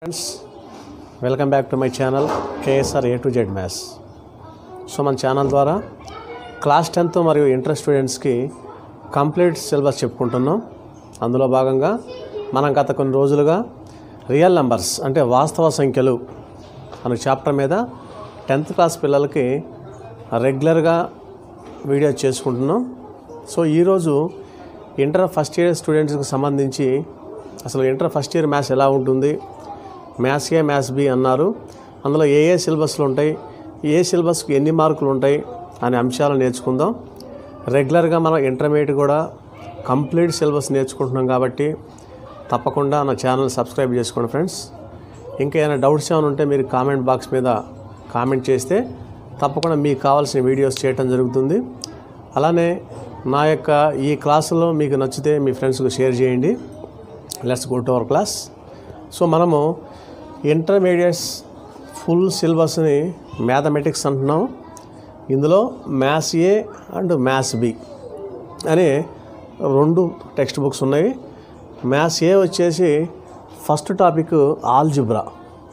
friends welcome back to my channel KSR A to Z maths so మన channel ద్వారా class tenth మరియు inter స్టూడెంట్స్కి complete syllabus చెప్పుకుంటున్నాం అందులో భాగంగా మనం గత కొన్ని రోజులుగా రియల్ నెంబర్స్ అంటే వాస్తవ సంఖ్యలు అనే చాప్టర్ మీద టెన్త్ క్లాస్ పిల్లలకి రెగ్యులర్గా వీడియో చేసుకుంటున్నాం సో ఈరోజు ఇంటర్ ఫస్ట్ ఇయర్ స్టూడెంట్స్కి సంబంధించి అసలు ఇంటర్ ఫస్ట్ ఇయర్ మ్యాథ్స్ ఎలా ఉంటుంది మ్యాథ్స్ ఏ మ్యాథ్స్ బి అన్నారు అందులో ఏ ఏ సిలబస్లు ఉంటాయి ఏ సిలబస్కి ఎన్ని మార్కులు ఉంటాయి అనే అంశాలు నేర్చుకుందాం రెగ్యులర్గా మనం ఇంటర్మీడియట్ కూడా కంప్లీట్ సిలబస్ నేర్చుకుంటున్నాం కాబట్టి తప్పకుండా నా ఛానల్ సబ్స్క్రైబ్ చేసుకోండి ఫ్రెండ్స్ ఇంకా ఏమైనా డౌట్స్ ఏమైనా ఉంటే మీరు కామెంట్ బాక్స్ మీద కామెంట్ చేస్తే తప్పకుండా మీకు కావాల్సిన వీడియోస్ చేయటం జరుగుతుంది అలానే నా యొక్క ఈ క్లాసులో మీకు నచ్చితే మీ ఫ్రెండ్స్కి షేర్ చేయండి let's go to our class so మనము ఇంటర్మీడియట్స్ ఫుల్ సిలబస్ని మ్యాథమెటిక్స్ అంటున్నాం ఇందులో maths A and maths B అనే రెండు టెక్స్ట్ బుక్స్ ఉన్నాయి మ్యాథ్స్ ఏ వచ్చేసి ఫస్ట్ టాపిక్ ఆల్జిబ్రా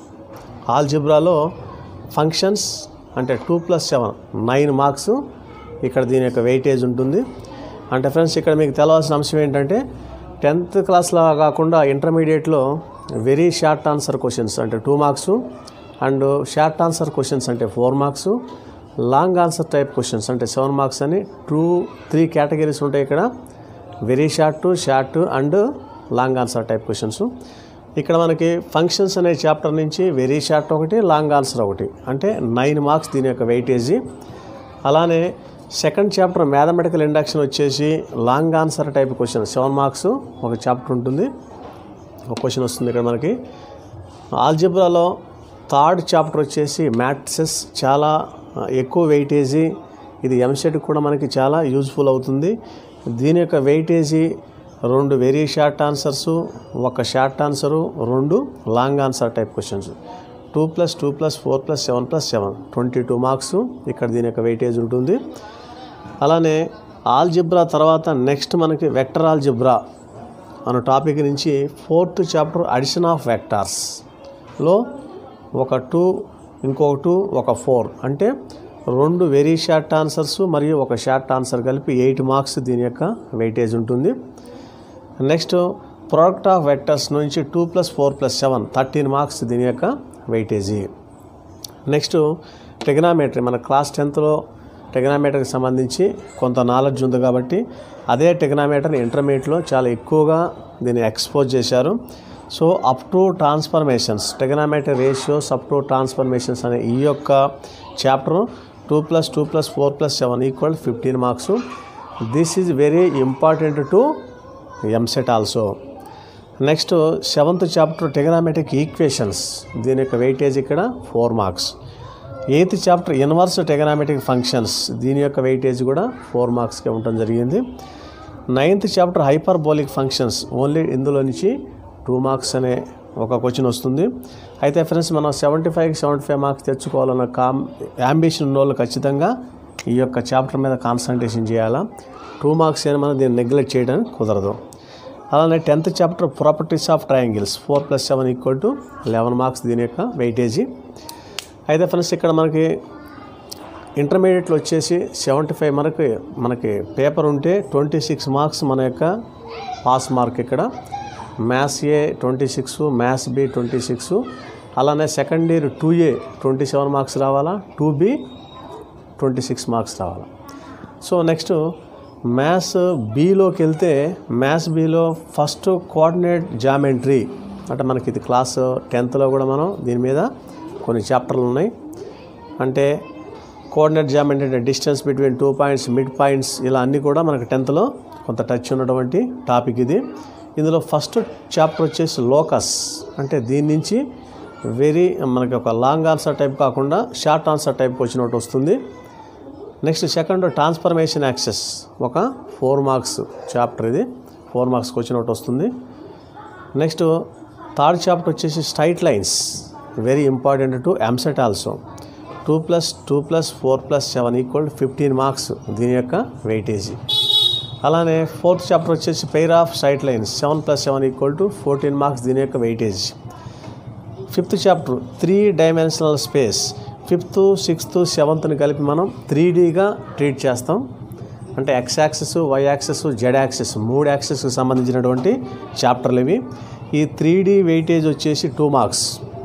ఆల్జిబ్రాలో ఫంక్షన్స్ అంటే two plus seven nine marks ఇక్కడ దీని యొక్క వెయిటేజ్ ఉంటుంది అంటే ఫ్రెండ్స్ ఇక్కడ మీకు తెలవాల్సిన అంశం ఏంటంటే టెన్త్ క్లాస్లో కాకుండా ఇంటర్మీడియట్లో వెరీ షార్ట్ ఆన్సర్ క్వశ్చన్స్ అంటే two marks and short answer questions అంటే four marks long answer type questions అంటే సెవెన్ మార్క్స్ అని టూ త్రీ కేటగిరీస్ ఉంటాయి ఇక్కడ very short short and long answer type questions ఇక్కడ మనకి ఫంక్షన్స్ అనే చాప్టర్ నుంచి వెరీ షార్ట్ ఒకటి లాంగ్ ఆన్సర్ ఒకటి అంటే నైన్ మార్క్స్ దీని యొక్క వెయిటేజీ అలానే సెకండ్ చాప్టర్ మ్యాథమెటికల్ ఇండక్షన్ వచ్చేసి long answer type question seven marks ఒక చాప్టర్ ఉంటుంది ఒక క్వశ్చన్ వస్తుంది ఇక్కడ మనకి ఆల్జిబ్రాలో థర్డ్ చాప్టర్ వచ్చేసి మ్యాట్సెస్ చాలా ఎక్కువ వెయిటేజీ ఇది ఎంసెట్ కూడా మనకి చాలా యూజ్ఫుల్ అవుతుంది దీని యొక్క వెయిటేజీ రెండు వెరీ షార్ట్ ఆన్సర్స్ ఒక షార్ట్ ఆన్సరు రెండు long answer type questions two plus two plus four plus seven plus seven twenty two marks ఇక్కడ దీని యొక్క వెయిటేజ్ ఉంటుంది అలానే ఆల్జిబ్రా తర్వాత నెక్స్ట్ మనకి వెక్టర్ ఆల్జిబ్రా అనే టాపిక్ నుంచి ఫోర్త్ చాప్టర్ అడిషన్ ఆఫ్ వెక్టార్స్లో ఒక టూ ఇంకొక టూ ఒక ఫోర్ అంటే రెండు వెరీ షార్ట్ ఆన్సర్స్ మరియు ఒక షార్ట్ ఆన్సర్ కలిపి ఎయిట్ మార్క్స్ దీని యొక్క వెయిటేజ్ ఉంటుంది నెక్స్ట్ ప్రోడక్ట్ ఆఫ్ వెక్టర్స్ నుంచి two plus four plus seven thirteen marks దీని యొక్క వెయిటేజీ నెక్స్ట్ టెగ్నామెట్రీ మన క్లాస్ టెన్త్లో టెగ్నామీటర్కి సంబంధించి కొంత నాలెడ్జ్ ఉంది కాబట్టి అదే టెగ్నామీటర్ని ఇంటర్మీడియట్లో చాలా ఎక్కువగా దీన్ని ఎక్స్పోజ్ చేశారు so up to transformations trigonometric ratios up to transformations అనే ఈ యొక్క chapter two plus two plus four plus seven equal fifteen marks this is very important to EAMCET also next seventh chapter trigonometric equations దీని యొక్క weightage ఇక్కడ four marks eighth chapter inverse trigonometric functions దీని యొక్క weightage కూడా four మార్క్స్కే ఉండటం జరిగింది ninth chapter hyperbolic functions only ఇందులో నుంచి టూ మార్క్స్ అనే ఒక క్వశ్చన్ వస్తుంది అయితే ఫ్రెండ్స్ మనం seventy five seventy five marks తెచ్చుకోవాలన్న కామ్ యాంబిషన్ ఉన్న వాళ్ళు ఖచ్చితంగా ఈ యొక్క చాప్టర్ మీద కాన్సన్ట్రేషన్ చేయాలా టూ మార్క్స్ అయినా మనం దీన్ని నెగ్లెక్ట్ చేయడానికి కుదరదు అలానే tenth chapter properties of triangles four plus seven equal to eleven marks దీని యొక్క వెయిటేజీ అయితే ఫ్రెండ్స్ ఇక్కడ మనకి ఇంటర్మీడియట్లో వచ్చేసి సెవెంటీ ఫైవ్ మనకి మనకి పేపర్ ఉంటే ట్వంటీ సిక్స్ మార్క్స్ మన యొక్క పాస్ మార్క్ ఇక్కడ maths A twenty six maths B twenty six అలానే second year two A twenty seven marks రావాలా two B twenty six marks రావాలా సో నెక్స్ట్ మ్యాథ్స్ బీలోకి వెళ్తే మ్యాథ్స్ బీలో ఫస్ట్ కోఆర్డినేట్ జామెంట్రీ అంటే మనకి ఇది క్లాస్ టెన్త్లో కూడా మనం దీని మీద కొన్ని చాప్టర్లు ఉన్నాయి అంటే కోఆర్డినేట్ జామెంట్రీ అంటే distance between two points mid points ఇలా అన్నీ కూడా మనకి టెన్త్లో కొంత టచ్ ఉన్నటువంటి టాపిక్ ఇది ఇందులో ఫస్ట్ చాప్టర్ వచ్చేసి లోకస్ అంటే దీని నుంచి వెరీ మనకి ఒక లాంగ్ ఆన్సర్ టైప్ కాకుండా షార్ట్ ఆన్సర్ టైప్ వచ్చినట్టు వస్తుంది నెక్స్ట్ సెకండ్ ట్రాన్స్ఫర్మేషన్ యాక్సెస్ ఒక ఫోర్ మార్క్స్ చాప్టర్ ఇది ఫోర్ మార్క్స్కి వచ్చినట్టు వస్తుంది నెక్స్ట్ థర్డ్ చాప్టర్ వచ్చేసి straight lines very important to EAMCET also two plus two plus four plus seven equal fifteen marks దీని యొక్క వెయిటేజీ అలానే ఫోర్త్ చాప్టర్ వచ్చేసి pair of straight lines seven plus seven equal to fourteen marks దీని యొక్క weightage fifth chapter three dimensional space fifth sixth సెవెంత్ని కలిపి మనం three డీగా ట్రీట్ చేస్తాం అంటే X axes Y axes Z axes మూడు యాక్సెస్కి సంబంధించినటువంటి చాప్టర్లు ఇవి ఈ త్రీ డీ వెయిటేజ్ వచ్చేసి టూ మార్క్స్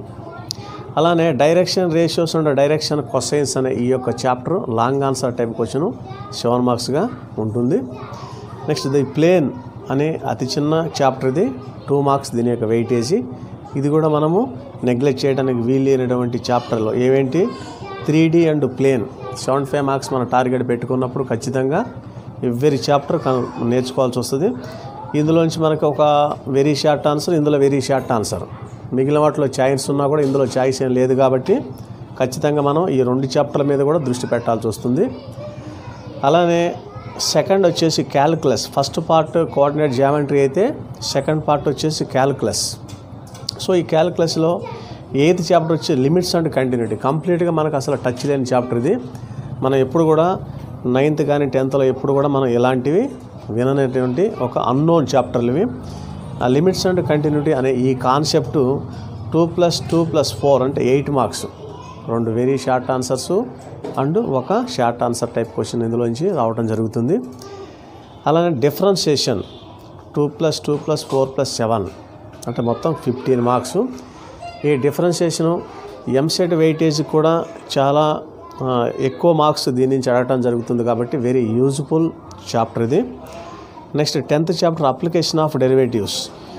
అలానే direction ratios and direction cosines అనే ఈ యొక్క chapter long answer type question seven మార్క్స్గా ఉంటుంది నెక్స్ట్ ది ప్లేన్ అనే అతి చిన్న చాప్టర్ ఇది టూ మార్క్స్ దీని యొక్క వెయిటేజీ ఇది కూడా మనము నెగ్లెక్ట్ చేయడానికి వీలు లేనటువంటి చాప్టర్లో ఏవేంటి three D and plane seventy five marks మన టార్గెట్ పెట్టుకున్నప్పుడు ఖచ్చితంగా ఎవ్రీ చాప్టర్ నేర్చుకోవాల్సి వస్తుంది ఇందులోంచి మనకు ఒక వెరీ షార్ట్ ఆన్సర్ ఇందులో వెరీ షార్ట్ ఆన్సర్ మిగిలిన వాటిలో ఛాయిస్ ఉన్నా కూడా ఇందులో ఛాయిస్ ఏం లేదు కాబట్టి ఖచ్చితంగా మనం ఈ రెండు చాప్టర్ల మీద కూడా దృష్టి పెట్టాల్సి వస్తుంది అలానే సెకండ్ వచ్చేసి calculus first part coordinate geometry అయితే సెకండ్ పార్ట్ వచ్చేసి క్యాల్కులస్ సో ఈ క్యాల్కులస్లో ఎయిత్ చాప్టర్ వచ్చి లిమిట్స్ అండ్ కంటిన్యూటీ కంప్లీట్గా మనకు అసలు టచ్ లేని చాప్టర్ ఇది మనం ఎప్పుడు కూడా నైన్త్ కానీ టెన్త్లో ఎప్పుడు కూడా మనం ఇలాంటివి విననేటువంటి ఒక అన్నోన్ చాప్టర్లు ఇవి ఆ లిమిట్స్ అండ్ కంటిన్యూటీ అనే ఈ concept two plus two plus four అంటే ఎయిట్ మార్క్స్ రెండు వెరీ షార్ట్ ఆన్సర్స్ అండ్ ఒక షార్ట్ ఆన్సర్ టైప్ క్వశ్చన్ ఇందులోంచి రావడం జరుగుతుంది అలానే differentiation two plus two plus four plus seven అంటే మొత్తం ఫిఫ్టీన్ మార్క్స్ ఈ డిఫరెన్షియేషను ఎంసెట్ వెయిటేజ్ కూడా చాలా ఆ, ఎక్కువ మార్క్స్ దీని నుంచి అడగటం జరుగుతుంది కాబట్టి వెరీ యూజ్ఫుల్ చాప్టర్ ఇది next tenth chapter application of derivatives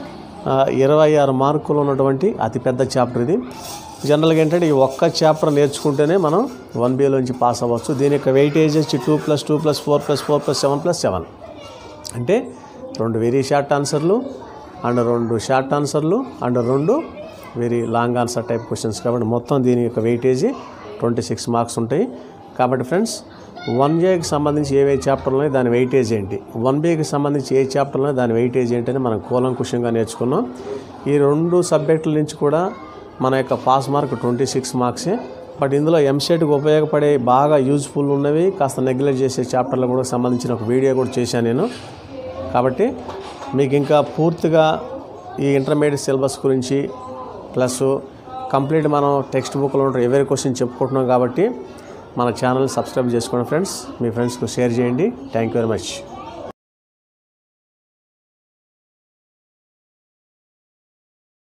ఇరవై ఆరు మార్కులు ఉన్నటువంటి అతిపెద్ద చాప్టర్ ఇది జనరల్గా ఏంటంటే ఈ ఒక్క చాప్టర్ నేర్చుకుంటేనే మనం వన్ బిలోంచి పాస్ అవ్వచ్చు దీని యొక్క వెయిటేజ్ వచ్చి two plus two plus four plus four plus seven plus seven అంటే రెండు వెరీ షార్ట్ ఆన్సర్లు అండ్ రెండు షార్ట్ ఆన్సర్లు అండ్ రెండు very long answer type questions కాబట్టి మొత్తం దీని యొక్క వెయిటేజీ ట్వంటీ సిక్స్ మార్క్స్ ఉంటాయి కాబట్టి ఫ్రెండ్స్ వన్ ఏకి సంబంధించి ఏవే చాప్టర్లు ఉన్నాయి దాని వెయిటేజ్ ఏంటి వన్ బీకి సంబంధించి ఏ చాప్టర్లు ఉన్నాయి దాని వెయిటేజ్ ఏంటి అని మనం కూలంకుషంగా నేర్చుకున్నాం ఈ రెండు సబ్జెక్టుల నుంచి కూడా మన యొక్క పాస్ మార్క్ ట్వంటీ సిక్స్ మార్క్సే బట్ ఇందులో ఎంసెట్కి ఉపయోగపడే బాగా యూజ్ఫుల్ ఉన్నవి కాస్త నెగ్లెక్ట్ చేసే చాప్టర్లు కూడా సంబంధించిన ఒక వీడియో కూడా చేశాను నేను కాబట్టి మీకు ఇంకా పూర్తిగా ఈ ఇంటర్మీడియట్ సిలబస్ గురించి ప్లస్ కంప్లీట్ మనం టెక్స్ట్ బుక్లో ఉంటే ఎవరి క్వశ్చన్ చెప్పుకుంటున్నాం కాబట్టి మన ఛానల్ సబ్స్క్రైబ్ చేసుకోండి ఫ్రెండ్స్ మీ ఫ్రెండ్స్కి షేర్ చేయండి థ్యాంక్ యూ వెరీ మచ్